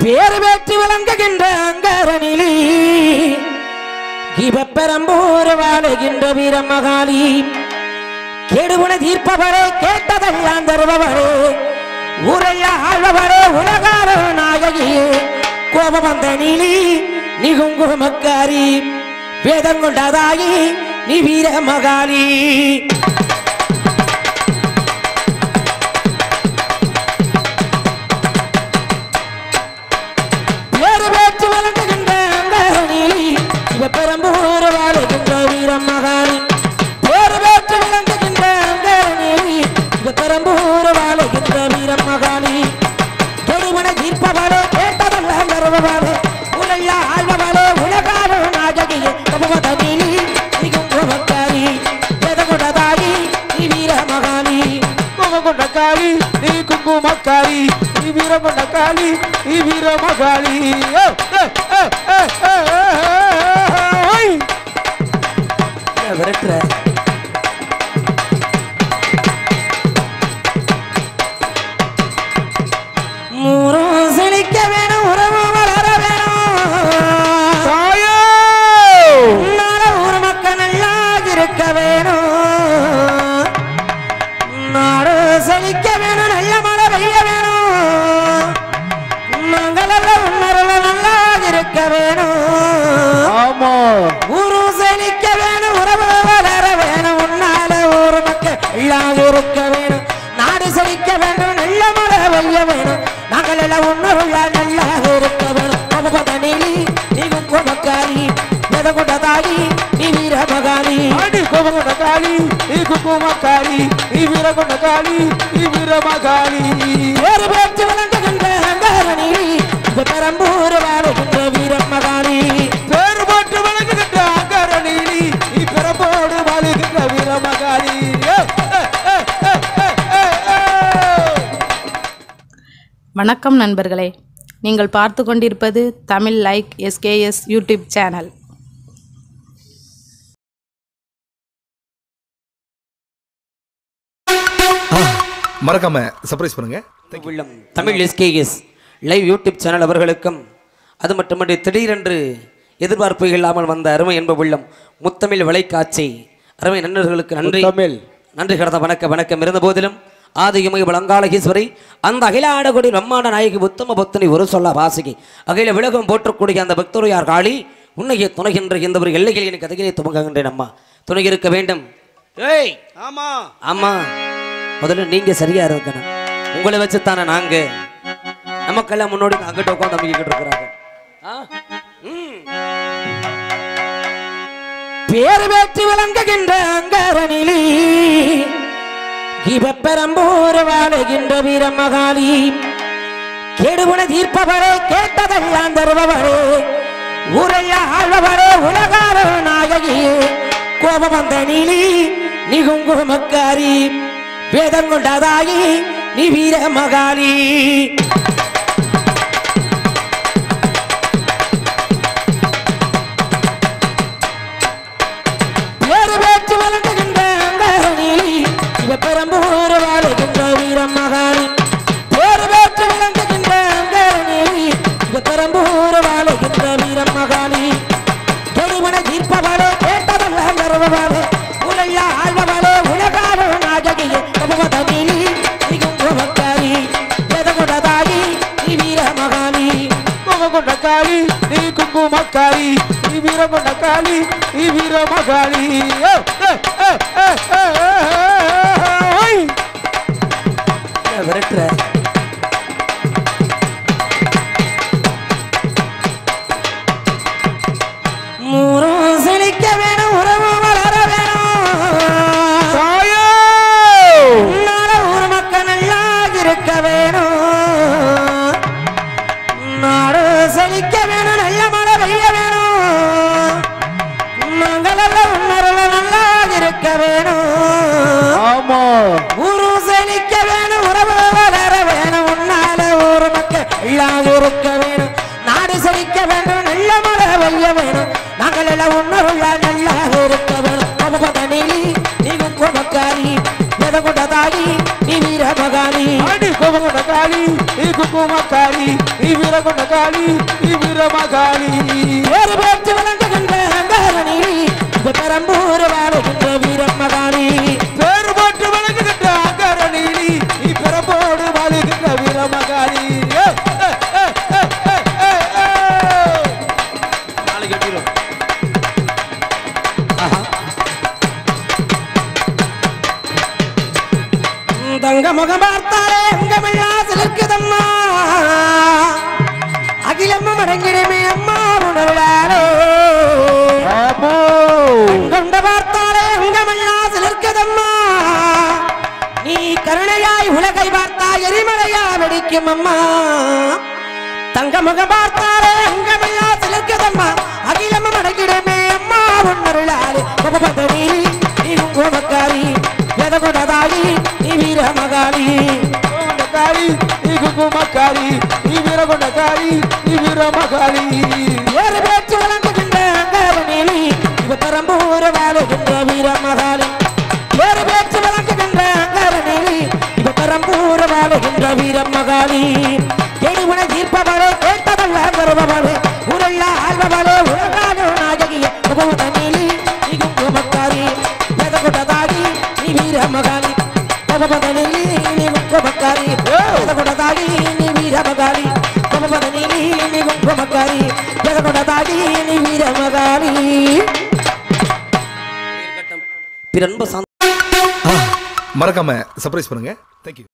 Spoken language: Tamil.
பேரு வேற்றி விளங்குகின்ற அங்காரனிலி இவப்பெரம்பூர் வாழுகின்ற வீரமகாளி கெடுகுண தீர்ப்பவரே கேட்டதெல்லாம் தருபவரே ஊரையா ஆழ்பவரே உலகார நாயகியே கோபம் வந்த நீலி நீ குங்குமக்காரி வேதம் கொண்டதாகி நீ வீரமகாளி பேரு வேற்று வளர்ந்துகின்ற அங்காரணிலி இவ பெரம்பூர் வாழுகின்ற வீரம் மகாணி பேரு வேற்று வளர்ந்துகின்ற அங்காரணிலி இவ பெரம்பூர் வாழுகின்ற வீரம் மகாணி தொடுமன தீர்ப்பவளே கேட்டதெல்லாம் தருபவளே உலையா ஆழ்பவளே உலகார நாயகியே கபவதனிலி மிகும் கோபக்காரி எதகுடதாகி நீ வீர மகாணி குங்கும காளி நீ குங்குமக்காளி நீ வீரமண்ட காளி நீ வீரமகாளி ஏ, ஏ, ஏ, ஏ, ஏ, ஏ, ஏ. விரட்டுற மூரும் செழிக்க வேணும் உறவு வளர வேணும் தாயே உன்னால ஊர் மக்கள் நல்லா இருக்க வேணும் நாடு செழிக்க வேணும் நல்ல மழை பெய்ய வேணும் நாங்களெல்லாம் உன்னருள நல்லா இருக்க வேணும் ஆமா ஊரு செழிக்க வேணும் உறவு வளர வேணும் உன்னால ஊர் மக்கள் எல்லாம் இருக்க வேணும் நாடு செழிக்க வேண்டும் நல்ல மழை பெய்ய வேணும் நாங்கள் எல்லாம் உன்னருள்ள நல்லா இருக்க வேணும் பகவதனிலி நீ குங்குமக்காரி எதகுடதாகி நீ வீரமகாரி ஆடி குங்கும காளி நீ குங்குமக்காளி நீ வீரமண்ட காளி நீ வீரமகாளி வேறு பேச்சு விளங்குகின்ற அங்காரணி பெரம்பூர் வாழுகின்ற வீரமகாரி பேரு போட்டு வழங்குகின்ற அகரணி நீ பிறப்போடு வாழுகின்ற வீரமகாளி ஏ, ஏ, ஏ, ஏ, ஏ, ஏ, ஏ. வணக்கம் நண்பர்களே நீங்கள் பார்த்து கொண்டிருப்பது Tamil like SKS YouTube channel மறக்காம சர்ப்ரைஸ் பண்ணுங்க உள்ளம் Tamil SKS live YouTube channel அவர்களுக்கும் அது மட்டுமன்றி திடீரென்று எதிர்பார்ப்பு இல்லாமல் வந்த அருமை என்ப உள்ளம் முத்தமிழ் வலைக்காட்சி அருமை நண்பர்களுக்கு நன்றி முத்தமிழ். நன்றி கடந்த வணக்க வணக்கம் இருந்த போதிலும் ஆதியுமை வளங்காலகீஸ்வரி அந்த அகில ஆடகுடி பிரம்மாண்ட நாயகி உத்தம பக்தனி ஒரு சொல்ல வாசிகி அகில விலகம் போற்றக்கூடிய அந்த பக்தரையார் காளி உன்னையே துணைகின்ற இந்த ஒரு எல்லையில் எனக்கு கதைகளை துவங்குகின்றேன் அம்மா துணை இருக்க வேண்டும் ஏய் ஆமா ஆமா முதல்ல நீங்க சரியா இருக்கணும் உங்களை வச்சு தானே நாங்க நமக்கெல்லாம் முன்னோடி அங்கிட்ட உட்காந்து அமைக்கிட்டு இருக்கிறாங்க பேர் வேற்றி விளங்குகின்ற அங்காரனிலி இவப்பெரம்பூர் வாழுகின்ற வீரமகாளி கெடுகுண தீர்ப்பவரே கேட்டதெல்லாம் தருபவரே ஊரையா ஆழ்பவரே உலகார நாயகியே கோபம் வந்த நீலி நீ குங்குமக்காரி வேதம் கொண்டதாகி நீ வீரமகாளி பேரு பேச்சு வளர்ந்துகின்ற அங்காரணிலி இவ பெரம்பூர் வாழுகின்ற வீரமகாளி பேரு பேச்சு வளர்ந்துகின்ற அங்காரணிலி இவ பெரம்பூர் வாழுகின்ற வீரமகாளி தொடுமன தீர்ப்பவளே கேட்டதெல்லாம் தருபவளே உலையா ஆழ்பவளே உலகார நாயகியே கபவதனிலி நீ குங்குமக்காரி எதகுடதாகி நீ வீரமகாளி குங்கும காளி நீ குங்குமக்காளி நீ வீரமண்ட காளி நீ வீரமகாளி ஏ, ஏ, ஏ, ஏ, ஏ, ஏ, ஏ. விரட்டுற மூரும் செழிக்க வேணும் உறவு வளர வேணும் தாயே உன்னால ஊர் மக்கள் நல்லா இருக்க வேணும் நாடு செழிக்க வேணும் நல்ல மழை பெய்ய வேணும் நாங்களெல்லாம் உன்னருள நல்லா இருக்க வேணும் ஆமா ஊரு செழிக்க வேணும் உறவு வளர வேணும் உன்னால ஊர் மக்கள் எல்லாம் இருக்க வேணும் நாடு செழிக்க வேண்டும் நல்ல மழை பெய்ய வேணும் நாங்கள் எல்லாம் உன்னருள்ள நல்லா இருக்க வேணும் பகவதனிலி நீ குங்குமக்காரி பெதகுட தாயி நீ வீர மகாளி அடி கோபகொண்ட காளி நீ குங்கும காளி நீ வீரகொண்ட காளி நீ வீரமகாளி வேறு பேச்சு விளங்குகின்ற அங்காரணி பெரம்பூர் வாழுகின்ற வீரம் மகாளி பேர் போட்டு வழங்குகின்ற அகர நீலி நீ பிறப்போடு வாழுகின்ற வீரமகாளி ஏ, ஏ, ஏ, ஏ, ஏ, ஏ, ஏ. நாளைக்கு எட்டிரும் தங்க முகம் பார்த்தாலே அங்கமெல்லா சிலிர்க்குதம்மா அகிலமும் அடங்கிடுமே அம்மா உணர்வாரோ ஆமோ கொண்ட பார்த்தாலே அங்கமெல்லா சிலிர்க்குதம்மா நீ கருணையாய் உலகை பார்த்தா எரிமலையா வெடிக்கும் அம்மா தங்க முகம் பார்த்தாலே அங்கமெல்லா சிலிர்க்குதம்மா அகிலமும் அடங்கிடுமே அம்மா உணர்வாரோ பதவி நீ குங்குமக்காரி எதகுடதாயி நீ வீர மகாளி கோபகொண்ட காளி நீ குங்கும காளி நீ வீரகொண்ட காளி நீ வீரமகாளி ஏறு பேச்சு வழங்குகின்ற அங்காரணிலி இவ பெரம்பூர் வாழுகின்ற வீர மகாளி ஏறு பேச்சு வழங்குகின்ற அங்காரணிலி இவ பெரம்பூர் வாழுகின்ற வீர மகாளி கேடுவனை தீர்ப்பவளே கேட்டவல்ல வருபவளே உருள்ள ஆழ்பவளே உலகாலோ நாயகிய முகமதனிலி நீ குங்குமக்காரி எதகுடதாகி நீ வீர மகாளி முகமதனிலி நீ குங்குமக்காரி எதகுடதாகி நீ வீர மகாளி முகமதனிலி நீ குங்குமக்காரி எதகுடதாகி நீ வீர மகாளி பிறன்பு மறக்காம சர்ப்ரைஸ் பண்ணுங்க தேங்க்யூ